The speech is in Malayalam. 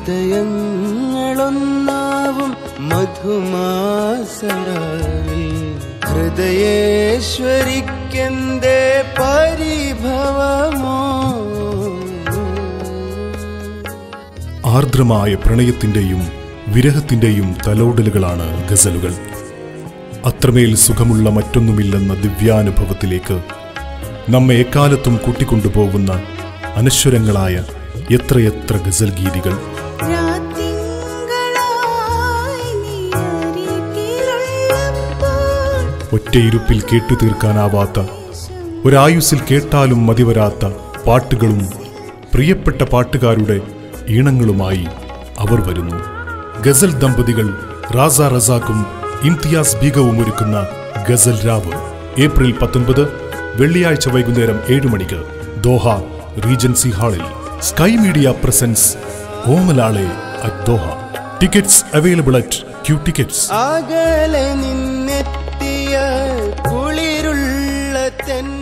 ഹൃദയങ്ങളൊന്നാവും മധുമാസരാവിൽ ഹൃദയേശ്വരിക്കെന്തേ പരിഭവമോ ആർദ്രമായ പ്രണയത്തിന്റെയും വിരഹത്തിന്റെയും തലോടലുകളാണ് ഗസലുകൾ അത്രമേൽ സുഖമുള്ള മറ്റൊന്നുമില്ലെന്ന ദിവ്യാനുഭവത്തിലേക്ക് നമ്മെ എക്കാലത്തും കൂട്ടിക്കൊണ്ടുപോകുന്ന അനശ്വരങ്ങളായ എത്രയെത്ര ഗസൽ ഗീതികൾ രാത്തിങ്കളായി നീ അരികിലുള്ളപ്പോൾ ഒറ്റയിരുപ്പിൽ കേട്ടു തീർക്കാനാവാത്ത ഒരായുസിൽ കേട്ടാലും മതിവരാത്ത പാട്ടുകളും പ്രിയപ്പെട്ട പാട്ടുകാരുടെ ഈണങ്ങളുമായി അവർ വരുന്നു ഗസൽ ദമ്പതികൾ റാസ റസാഖും ഇംതിയാസ് ബീഗവും ഒരുക്കുന്ന ഗസൽ രാവ് ഏപ്രിൽ പത്തൊൻപത് വെള്ളിയാഴ്ച വൈകുന്നേരം ഏഴ് മണിക്ക് ദോഹ റീജൻസി ഹാളിൽ സ്കൈ മീഡിയ പ്രസൻസ് ഓമലാളെ at Doha tickets available at Q tickets അകലെ നിന്നെത്തിയ കുളിരുള്ള തെൻ